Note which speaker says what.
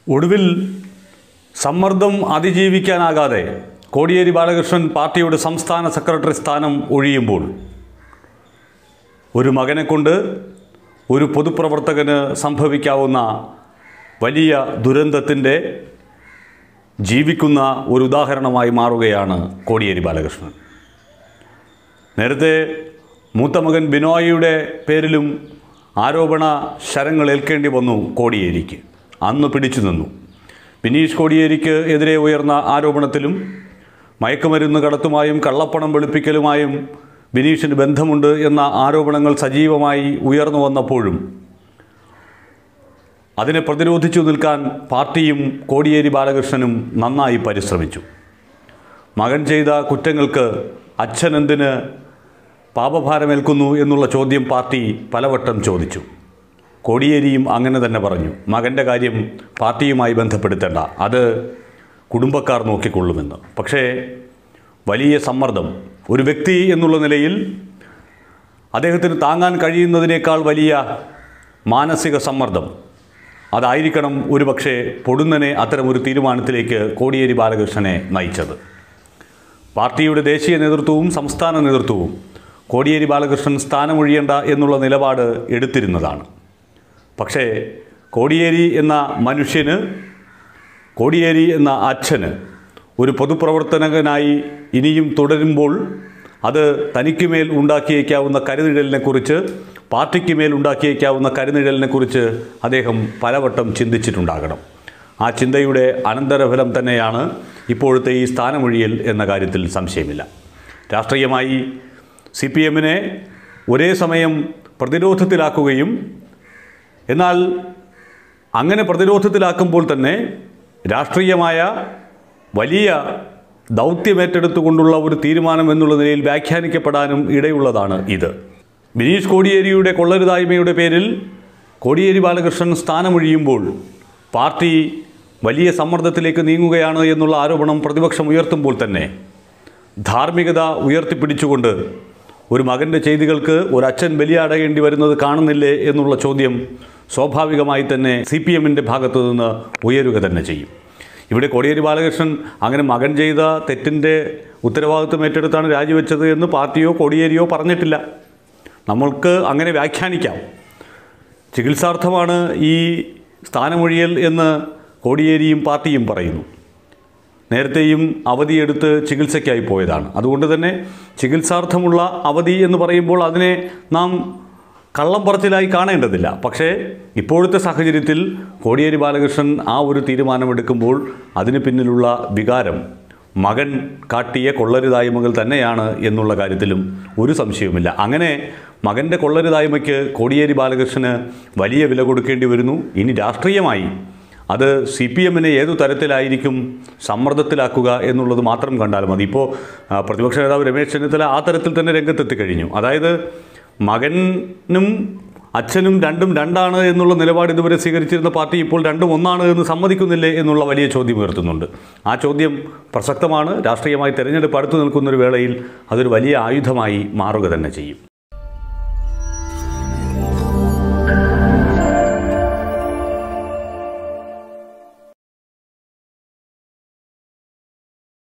Speaker 1: ഒടുവിൽ സമ്മർദ്ദം അതിജീവിക്കാനാകാതെ കോടിയേരി ബാലകൃഷ്ണൻ പാർട്ടിയുടെ സംസ്ഥാന സെക്രട്ടറി സ്ഥാനം ഒഴിയുമ്പോൾ ഒരു മകനെ കൊണ്ട് ഒരു പൊതുപ്രവർത്തകന് സംഭവിക്കാവുന്ന വലിയ ദുരന്തത്തിൻ്റെ ജീവിക്കുന്ന ഒരു ഉദാഹരണമായി മാറുകയാണ് കോടിയേരി ബാലകൃഷ്ണൻ നേരത്തെ മൂത്ത മകൻ ബിനോയിയുടെ പേരിലും ആരോപണ ശരങ്ങൾ ഏൽക്കേണ്ടി വന്നു കോടിയേരിക്ക് അന്ന് പിടിച്ചു നിന്നു ബിനീഷ് കോടിയേരിക്ക് എതിരെ ഉയർന്ന ആരോപണത്തിലും മയക്കുമരുന്ന് കടത്തുമായും കള്ളപ്പണം വെളുപ്പിക്കലുമായും ബിനീഷിന് ബന്ധമുണ്ട് എന്ന ആരോപണങ്ങൾ സജീവമായി ഉയർന്നു വന്നപ്പോഴും അതിനെ പ്രതിരോധിച്ചു നിൽക്കാൻ പാർട്ടിയും കോടിയേരി ബാലകൃഷ്ണനും നന്നായി പരിശ്രമിച്ചു മകൻ ചെയ്ത കുറ്റങ്ങൾക്ക് അച്ഛൻ എന്തിന് പാപഭാരമേൽക്കുന്നു എന്നുള്ള ചോദ്യം പാർട്ടി പലവട്ടം ചോദിച്ചു കോടിയേരിയും അങ്ങനെ തന്നെ പറഞ്ഞു മകൻ്റെ കാര്യം പാർട്ടിയുമായി ബന്ധപ്പെടുത്തേണ്ട അത് കുടുംബക്കാർ നോക്കിക്കൊള്ളുമെന്ന് പക്ഷേ വലിയ സമ്മർദ്ദം ഒരു വ്യക്തി എന്നുള്ള നിലയിൽ അദ്ദേഹത്തിന് താങ്ങാൻ കഴിയുന്നതിനേക്കാൾ വലിയ മാനസിക സമ്മർദ്ദം അതായിരിക്കണം ഒരുപക്ഷെ പൊടുന്നനെ അത്തരമൊരു തീരുമാനത്തിലേക്ക് കോടിയേരി ബാലകൃഷ്ണനെ നയിച്ചത് പാർട്ടിയുടെ ദേശീയ നേതൃത്വവും സംസ്ഥാന നേതൃത്വവും കോടിയേരി ബാലകൃഷ്ണൻ സ്ഥാനമൊഴിയേണ്ട എന്നുള്ള നിലപാട് എടുത്തിരുന്നതാണ് പക്ഷേ കോടിയേരി എന്ന മനുഷ്യന് കോടിയേരി എന്ന അച്ഛന് ഒരു പൊതുപ്രവർത്തകനായി ഇനിയും തുടരുമ്പോൾ അത് തനിക്ക് മേൽ ഉണ്ടാക്കിയേക്കാവുന്ന കരുനിഴലിനെക്കുറിച്ച് പാർട്ടിക്ക് മേൽ ഉണ്ടാക്കിയേക്കാവുന്ന കരുനിഴലിനെക്കുറിച്ച് അദ്ദേഹം പലവട്ടം ചിന്തിച്ചിട്ടുണ്ടാകണം ആ ചിന്തയുടെ അനന്തരഫലം തന്നെയാണ് ഇപ്പോഴത്തെ ഈ സ്ഥാനമൊഴിയൽ എന്ന കാര്യത്തിൽ സംശയമില്ല രാഷ്ട്രീയമായി സി പി എമ്മിനെ ഒരേ സമയം പ്രതിരോധത്തിലാക്കുകയും എന്നാൽ അങ്ങനെ പ്രതിരോധത്തിലാക്കുമ്പോൾ തന്നെ രാഷ്ട്രീയമായ വലിയ ദൗത്യമേറ്റെടുത്തുകൊണ്ടുള്ള ഒരു തീരുമാനം എന്നുള്ള നിലയിൽ വ്യാഖ്യാനിക്കപ്പെടാനും ഇടയുള്ളതാണ് ഇത് ബിനീഷ് കോടിയേരിയുടെ കൊള്ളരുതായ്മയുടെ പേരിൽ കോടിയേരി ബാലകൃഷ്ണൻ സ്ഥാനമൊഴിയുമ്പോൾ പാർട്ടി വലിയ സമ്മർദ്ദത്തിലേക്ക് നീങ്ങുകയാണ് എന്നുള്ള ആരോപണം പ്രതിപക്ഷം ഉയർത്തുമ്പോൾ തന്നെ ധാർമ്മികത ഉയർത്തിപ്പിടിച്ചുകൊണ്ട് ഒരു മകൻ്റെ ചെയ്തികൾക്ക് ഒരു അച്ഛൻ ബലിയാടേണ്ടി വരുന്നത് കാണുന്നില്ലേ എന്നുള്ള ചോദ്യം സ്വാഭാവികമായി തന്നെ സി പി എമ്മിൻ്റെ ഭാഗത്തു നിന്ന് ഉയരുക തന്നെ ചെയ്യും ഇവിടെ കോടിയേരി ബാലകൃഷ്ണൻ അങ്ങനെ മകൻ ചെയ്ത തെറ്റിൻ്റെ ഉത്തരവാദിത്വം ഏറ്റെടുത്താണ് രാജിവെച്ചത് എന്ന് പാർട്ടിയോ കോടിയേരിയോ പറഞ്ഞിട്ടില്ല നമ്മൾക്ക് അങ്ങനെ വ്യാഖ്യാനിക്കാം ചികിത്സാർത്ഥമാണ് ഈ സ്ഥാനമൊഴിയൽ എന്ന് കോടിയേരിയും പാർട്ടിയും പറയുന്നു നേരത്തെയും അവധിയെടുത്ത് ചികിത്സയ്ക്കായി പോയതാണ് അതുകൊണ്ട് തന്നെ ചികിത്സാർത്ഥമുള്ള അവധി എന്ന് പറയുമ്പോൾ അതിനെ നാം കള്ളം പറച്ചിലായി കാണേണ്ടതില്ല പക്ഷേ ഇപ്പോഴത്തെ സാഹചര്യത്തിൽ കോടിയേരി ബാലകൃഷ്ണൻ ആ ഒരു തീരുമാനമെടുക്കുമ്പോൾ അതിന് പിന്നിലുള്ള വികാരം മകൻ കാട്ടിയ കൊള്ളരുതായ്മകൾ തന്നെയാണ് എന്നുള്ള കാര്യത്തിലും ഒരു സംശയവുമില്ല അങ്ങനെ മകൻ്റെ കൊള്ളരുതായ്മയ്ക്ക് കോടിയേരി ബാലകൃഷ്ണന് വലിയ വില കൊടുക്കേണ്ടി വരുന്നു ഇനി രാഷ്ട്രീയമായി അത് സി പി എമ്മിനെ ഏതു തരത്തിലായിരിക്കും സമ്മർദ്ദത്തിലാക്കുക എന്നുള്ളത് മാത്രം കണ്ടാൽ മതി ഇപ്പോൾ ആ, പ്രതിപക്ഷ നേതാവ് രമേശ് ചെന്നിത്തല ആ തരത്തിൽ തന്നെ രംഗത്തെത്തി കഴിഞ്ഞു അതായത് മകനും അച്ഛനും രണ്ടും രണ്ടാണ് എന്നുള്ള നിലപാട് ഇതുവരെ സ്വീകരിച്ചിരുന്ന പാർട്ടി ഇപ്പോൾ രണ്ടും ഒന്നാണ് എന്ന് സമ്മതിക്കുന്നില്ലേ എന്നുള്ള വലിയ ചോദ്യം ഉയർത്തുന്നുണ്ട് ആ ചോദ്യം പ്രസക്തമാണ് രാഷ്ട്രീയമായി തെരഞ്ഞെടുപ്പ് അടുത്തു നിൽക്കുന്ന ഒരു വേളയിൽ അതൊരു വലിയ ആയുധമായി മാറുക തന്നെ ചെയ്യും